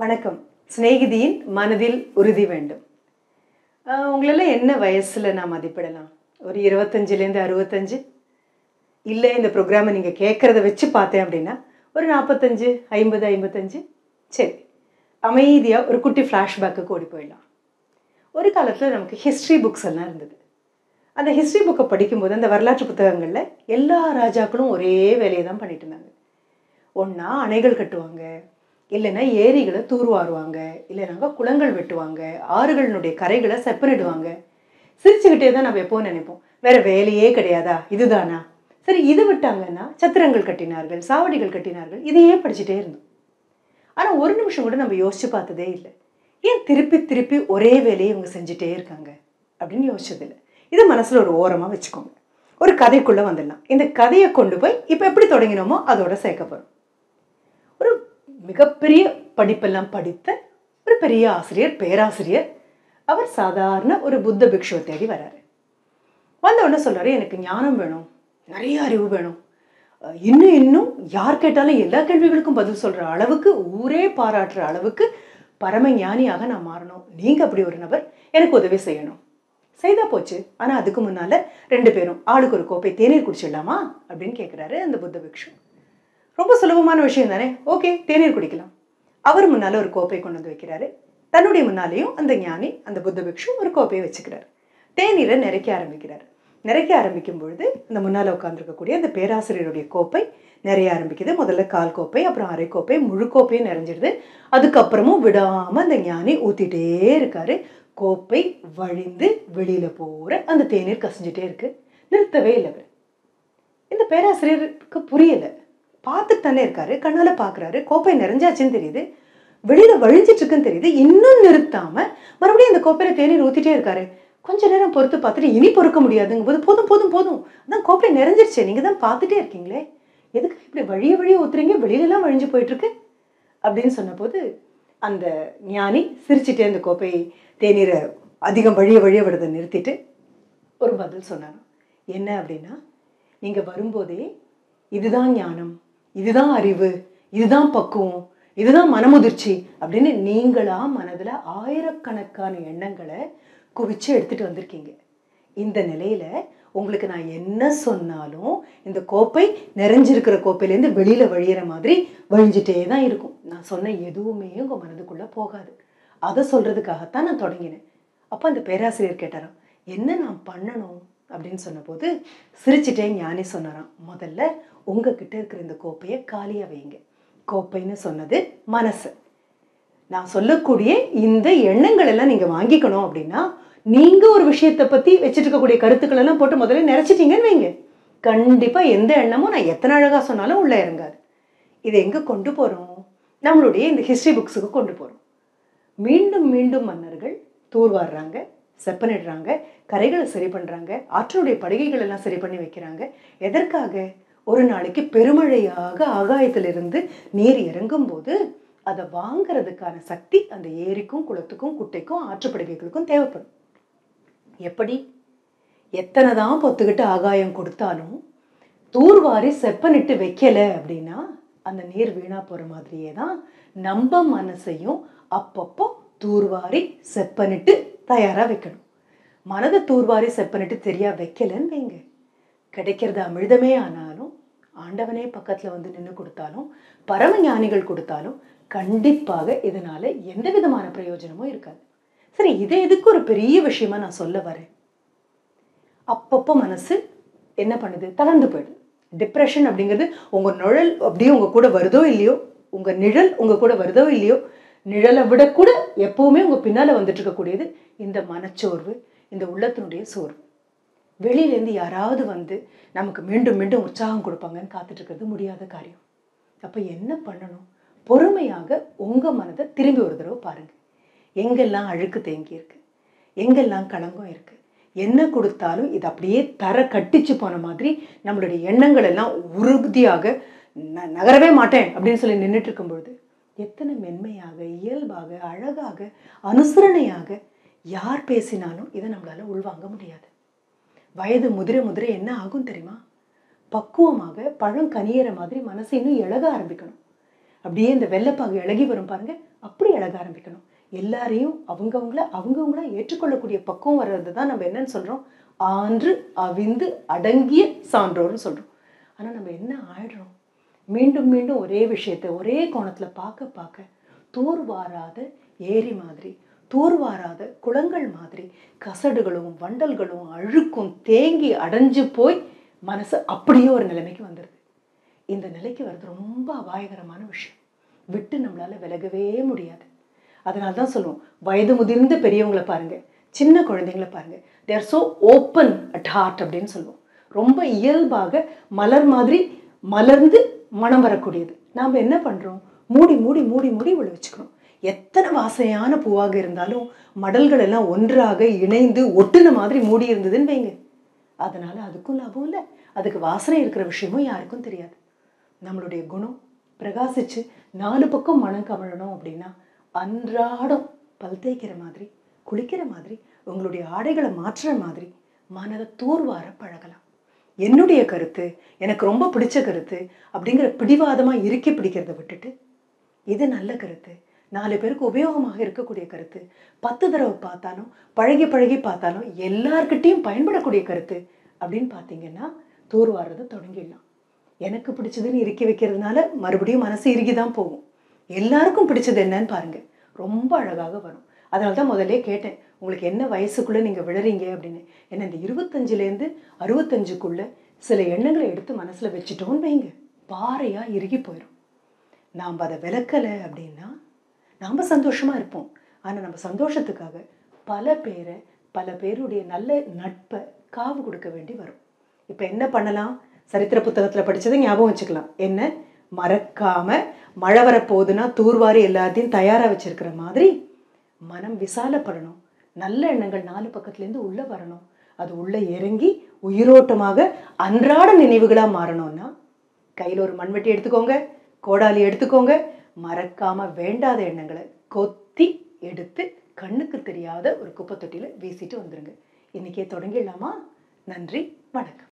வணக்கம் சிநேகிதியின் மனதில் உறுதி வேண்டும் ஆஹ் உங்களெல்லாம் என்ன வயசில் நான் மதிப்பிடலாம் ஒரு இருபத்தஞ்சிலேருந்து அறுபத்தஞ்சு இல்லை இந்த ப்ரோக்ராமை நீங்கள் கேட்குறத வச்சு பார்த்தேன் அப்படின்னா ஒரு நாற்பத்தஞ்சு ஐம்பது ஐம்பத்தஞ்சு சரி அமைதியாக ஒரு குட்டி ஃப்ளாஷ்பேக்கு ஓடி போயிடலாம் ஒரு காலத்தில் நமக்கு ஹிஸ்ட்ரி புக்ஸ் எல்லாம் இருந்தது அந்த ஹிஸ்ட்ரி புக்கை படிக்கும்போது அந்த வரலாற்று புத்தகங்களில் எல்லா ராஜாக்களும் ஒரே வேலையை தான் பண்ணிட்டு இருந்தாங்க ஒன்றா அணைகள் கட்டுவாங்க இல்லைன்னா ஏரிகளை தூர்வாருவாங்க இல்லைனாக்கா குளங்கள் வெட்டுவாங்க ஆறுகளினுடைய கரைகளை செப்பனிடுவாங்க சிரிச்சுக்கிட்டே தான் நம்ம எப்போ நினைப்போம் வேற வேலையே கிடையாதா இதுதானா சரி இது விட்டாங்கன்னா சத்திரங்கள் கட்டினார்கள் சாவடிகள் கட்டினார்கள் இதையே படிச்சுட்டே இருந்தோம் ஆனால் ஒரு நிமிஷம் கூட நம்ம யோசிச்சு பார்த்ததே இல்லை ஏன் திருப்பி திருப்பி ஒரே வேலையை இவங்க செஞ்சுட்டே இருக்காங்க அப்படின்னு யோசிச்சதில்லை இது மனசில் ஒரு ஓரமாக வச்சுக்கோங்க ஒரு கதைக்குள்ளே வந்துடலாம் இந்த கதையை கொண்டு போய் இப்போ எப்படி தொடங்கினோமோ அதோட சேர்க்க போகிறோம் ஒரு மிகப்பெரிய படிப்பெல்லாம் படித்த ஒரு பெரிய ஆசிரியர் பேராசிரியர் அவர் சாதாரண ஒரு புத்த பிக்ஷுவை தேடி வராரு வந்த உடனே சொல்றாரு எனக்கு ஞானம் வேணும் நிறைய அறிவு வேணும் அஹ் இன்னும் இன்னும் யார் கேட்டாலும் எல்லா கேள்விகளுக்கும் பதில் சொல்ற அளவுக்கு ஊரே பாராட்டுற அளவுக்கு பரம ஞானியாக நான் மாறணும் நீங்க அப்படி ஒரு நபர் எனக்கு உதவி செய்யணும் செய்தா போச்சு ஆனா அதுக்கு முன்னால ரெண்டு பேரும் ஆளுக்கு ஒரு கோப்பை தேநீர் குடிச்சிடலாமா அப்படின்னு கேட்குறாரு அந்த புத்த பிக்ஷு ரொம்ப சுலபமான விஷயம் தானே ஓகே தேநீர் குடிக்கலாம் அவர் முன்னால ஒரு கோப்பை கொண்டு வந்து வைக்கிறாரு தன்னுடைய முன்னாலேயும் அந்த ஞானி அந்த புத்த பிக்ஷு ஒரு கோப்பையை வச்சுக்கிறார் தேநீரை நிறைக்க ஆரம்பிக்கிறார் நிறைக்க ஆரம்பிக்கும் பொழுது அந்த முன்னால் உட்காந்துருக்கக்கூடிய அந்த பேராசிரியருடைய கோப்பை நிறைய ஆரம்பிக்குது முதல்ல கால் கோப்பை அப்புறம் அரை கோப்பை முழு கோப்பையும் நிறைஞ்சிடுது அதுக்கப்புறமும் விடாம அந்த ஞானி ஊத்திட்டே இருக்காரு கோப்பை வழிந்து வெளியில போற அந்த தேநீர் கசிஞ்சிட்டே இருக்கு நிறுத்தவே இல்லை அவர் இந்த பேராசிரியருக்கு புரியல பார்த்துட்டு தானே இருக்காரு கண்ணால பார்க்கறாரு கோப்பை நிறைஞ்சாச்சுன்னு தெரியுது வெளியில வழிஞ்சிட்டு இருக்குன்னு தெரியுது இன்னும் நிறுத்தாம மறுபடியும் இந்த கோப்பையில தேநீர் ஊத்திட்டே இருக்காரு கொஞ்ச நேரம் பொறுத்து பார்த்துட்டு இனி பொறுக்க முடியாதுங்கும் போது போதும் போதும் போதும் அதான் கோப்பை நிறைஞ்சிருச்சு நீங்க தான் பார்த்துட்டே இருக்கீங்களே எதுக்கு இப்படி வழிய வழிய ஊத்துறீங்க வெளியிலலாம் வழிஞ்சு போயிட்டு இருக்கு அப்படின்னு சொன்னபோது அந்த ஞானி சிரிச்சிட்டே அந்த கோப்பை தேநீரை அதிகம் வழிய வழிய விடுறதை நிறுத்திட்டு ஒரு பதில் சொன்னாங்க என்ன அப்படின்னா நீங்க வரும்போதே இதுதான் ஞானம் இதுதான் அறிவு இதுதான் பக்குவம் இதுதான் மனமுதிர்ச்சி அப்படின்னு நீங்களா மனதுல ஆயிரக்கணக்கான எண்ணங்களை குவிச்சு எடுத்துட்டு வந்திருக்கீங்க இந்த நிலையில உங்களுக்கு நான் என்ன சொன்னாலும் இந்த கோப்பை நிறைஞ்சிருக்கிற கோப்பையிலேருந்து வெளியில வழியிற மாதிரி வழிஞ்சிட்டே தான் இருக்கும் நான் சொன்ன எதுவுமே உங்க மனதுக்குள்ள போகாது அதை சொல்றதுக்காகத்தான் நான் தொடங்கினேன் அப்போ அந்த பேராசிரியர் கேட்டாராம் என்ன நான் பண்ணணும் அப்படின்னு சொன்னபோது சிரிச்சிட்டே ஞானி சொன்னாராம் முதல்ல உங்ககிட்ட இருக்கிற இந்த கோப்பையை காலியா வைங்க கோப்பைன்னு சொன்னது மனசு நான் சொல்லக்கூடிய இந்த எண்ணங்கள் எல்லாம் நீங்க வாங்கிக்கணும் அப்படின்னா நீங்க ஒரு விஷயத்தை பத்தி வச்சுட்டு இருக்கக்கூடிய கருத்துக்கள் எல்லாம் போட்டு முதல்ல நிறைச்சிட்டீங்கன்னு வைங்க கண்டிப்பா எந்த எண்ணமும் நான் எத்தனை அழகா சொன்னாலும் உள்ள இறங்காது இதை எங்க கொண்டு போறோம் நம்மளுடைய இந்த ஹிஸ்டரி புக்ஸுக்கு கொண்டு போறோம் மீண்டும் மீண்டும் மன்னர்கள் தூர்வாடுறாங்க செப்பனிடுறாங்க கரைகளை சரி பண்றாங்க ஆற்றலுடைய படுகைகள் எல்லாம் சரி பண்ணி வைக்கிறாங்க எதற்காக ஒரு நாளைக்கு பெருமழையாக ஆகாயத்திலிருந்து நீர் இறங்கும் போது அதை வாங்குறதுக்கான சக்தி அந்த ஏரிக்கும் குளத்துக்கும் குட்டைக்கும் ஆற்றுப்படுகைகளுக்கும் தேவைப்படும் எப்படி எத்தனை தான் பொத்துக்கிட்டு ஆகாயம் கொடுத்தாலும் தூர்வாரி செப்பனிட்டு வைக்கல அப்படின்னா அந்த நீர் வீணா போற மாதிரியே தான் நம்ம மனசையும் அப்பப்போ தூர்வாரி செப்பனிட்டு தயாரா வைக்கணும் மனதை தூர்வாரி செப்பனிட்டு தெரியா வைக்கலன்னு வைங்க கிடைக்கிறது அமிழ்தமே ஆனாலும் ஆண்டவனே பக்கத்துல வந்து நின்று கொடுத்தாலும் பரம ஞானிகள் கொடுத்தாலும் கண்டிப்பாக இதனால எந்த விதமான பிரயோஜனமும் இருக்காது சரி இதை எதுக்கு ஒரு பெரிய விஷயமா நான் சொல்ல வரேன் அப்பப்போ மனசு என்ன பண்ணுது தளர்ந்து போயிடுது டிப்ரெஷன் அப்படிங்கிறது உங்க நிழல் அப்படியே உங்க கூட வருதோ இல்லையோ உங்க நிழல் உங்க கூட வருதோ இல்லையோ நிழலை விட கூட எப்பவுமே உங்க பின்னால வந்துட்டு இருக்கக்கூடியது இந்த மனச்சோர்வு இந்த உள்ளத்தினுடைய சோர்வு வெளியிலேருந்து யாராவது வந்து நமக்கு மீண்டும் மீண்டும் உற்சாகம் கொடுப்பாங்கன்னு காத்துட்டு இருக்கிறது முடியாத காரியம் அப்போ என்ன பண்ணணும் பொறுமையாக உங்க மனதை திரும்பி ஒரு தடவை பாருங்க எங்கெல்லாம் அழுக்கு தேங்கி இருக்கு எங்கெல்லாம் களங்கம் இருக்கு என்ன கொடுத்தாலும் இது அப்படியே தர கட்டிச்சு போன மாதிரி நம்மளுடைய எண்ணங்கள் எல்லாம் உறுதியாக ந- நகரவே மாட்டேன் அப்படின்னு சொல்லி நின்றுட்டு இருக்கும் பொழுது எத்தனை மென்மையாக இயல்பாக அழகாக அனுசரணையாக யார் பேசினாலும் இதை நம்மளால உள்வாங்க முடியாது வயது முதிர முதிர என்ன ஆகும் தெரியுமா பக்குவமாக பழம் கனியற மாதிரி மனசு இன்னும் இழக ஆரம்பிக்கணும் அப்படியே இந்த வெள்ளைப்பாகு இழகி வரும் பாருங்க அப்படி அழக ஆரம்பிக்கணும் எல்லாரையும் அவங்கவுங்கள அவங்கவுங்கள ஏற்றுக்கொள்ளக்கூடிய பக்குவம் வர்றது தான் நம்ம என்னன்னு சொல்கிறோம் ஆன்று அவிந்து அடங்கிய சான்றோர்னு சொல்கிறோம் ஆனால் நம்ம என்ன ஆயிடுறோம் மீண்டும் மீண்டும் ஒரே விஷயத்தை ஒரே கோணத்தில் பார்க்க பார்க்க தூர்வாராத ஏரி மாதிரி தூர்வாராத குளங்கள் மாதிரி கசடுகளும் வண்டல்களும் அழுக்கும் தேங்கி அடைஞ்சு போய் மனசு அப்படியே ஒரு நிலைமைக்கு வந்துடுது இந்த நிலைக்கு வர்றது ரொம்ப அபாயகரமான விஷயம் விட்டு நம்மளால விலகவே முடியாது அதனால தான் சொல்லுவோம் வயது முதிர்ந்த பெரியவங்களை பாருங்க சின்ன குழந்தைங்களை பாருங்க there so open at heart அப்படின்னு சொல்லுவோம் ரொம்ப இயல்பாக மலர் மாதிரி மலர்ந்து மனம் வரக்கூடியது நாம் என்ன பண்ணுறோம் மூடி மூடி மூடி மூடி உள்ள வச்சுக்கிறோம் எத்தனை வாசனையான பூவாக இருந்தாலும் மடல்கள் எல்லாம் ஒன்றாக இணைந்து ஒட்டுன மாதிரி மூடி இருந்ததுன்னு வைங்க அதனால அதுக்கும் லாபம் இல்லை அதுக்கு வாசனை இருக்கிற விஷயமும் யாருக்கும் தெரியாது நம்மளுடைய குணம் பிரகாசிச்சு நாலு பக்கம் மனம் கமழணும் அப்படின்னா அன்றாடம் பல் தேய்க்கிற மாதிரி குளிக்கிற மாதிரி உங்களுடைய ஆடைகளை மாற்றுற மாதிரி மனதை தூர்வார பழகலாம் என்னுடைய கருத்து எனக்கு ரொம்ப பிடிச்ச கருத்து அப்படிங்கிற பிடிவாதமாக இறுக்கி பிடிக்கிறத விட்டுட்டு இது நல்ல கருத்து நாலு பேருக்கு உபயோகமாக இருக்கக்கூடிய கருத்து பத்து தடவை பார்த்தாலும் பழகி பழகி பார்த்தாலும் எல்லார்கிட்டேயும் பயன்படக்கூடிய கருத்து அப்படின்னு பார்த்தீங்கன்னா தூர்வாடுறதை தொடங்கிடலாம் எனக்கு பிடிச்சதுன்னு இறுக்கி வைக்கிறதுனால மறுபடியும் மனசு இறுகி தான் போகும் எல்லாருக்கும் பிடிச்சது என்னன்னு பாருங்க ரொம்ப அழகாக வரும் அதனால தான் முதல்ல கேட்டேன் உங்களுக்கு என்ன வயசுக்குள்ளே நீங்கள் விழறீங்க அப்படின்னு என்ன இந்த இருபத்தஞ்சிலேருந்து அறுபத்தஞ்சுக்குள்ள சில எண்ணங்களை எடுத்து மனசில் வச்சுட்டோன்னு வைங்க பாறையாக இறுகி போயிடும் நாம் அதை விளக்கலை அப்படின்னா நாம் சந்தோஷமாக இருப்போம் ஆனால் நம்ம சந்தோஷத்துக்காக பல பேரை பல பேருடைய நல்ல நட்பை காவு கொடுக்க வேண்டி வரும் இப்போ என்ன பண்ணலாம் சரித்திர புத்தகத்தில் படிச்சதை ஞாபகம் வச்சுக்கலாம் என்ன மறக்காம மழை வரப்போகுதுன்னா தூர்வாரி எல்லாத்தையும் தயாராக வச்சிருக்கிற மாதிரி மனம் விசாலப்படணும் நல்ல எண்ணங்கள் நாலு பக்கத்துலேருந்து உள்ளே வரணும் அது உள்ளே இறங்கி உயிரோட்டமாக அன்றாட நினைவுகளாக மாறணும்னா கையில் ஒரு மண்வெட்டி எடுத்துக்கோங்க கோடாலி எடுத்துக்கோங்க மறக்காம வேண்டாத எண்ணங்களை கொத்தி எடுத்து கண்ணுக்கு தெரியாத ஒரு குப்பை தொட்டியில் வீசிட்டு வந்துருங்க இன்னைக்கே தொடங்கிடலாமா நன்றி வணக்கம்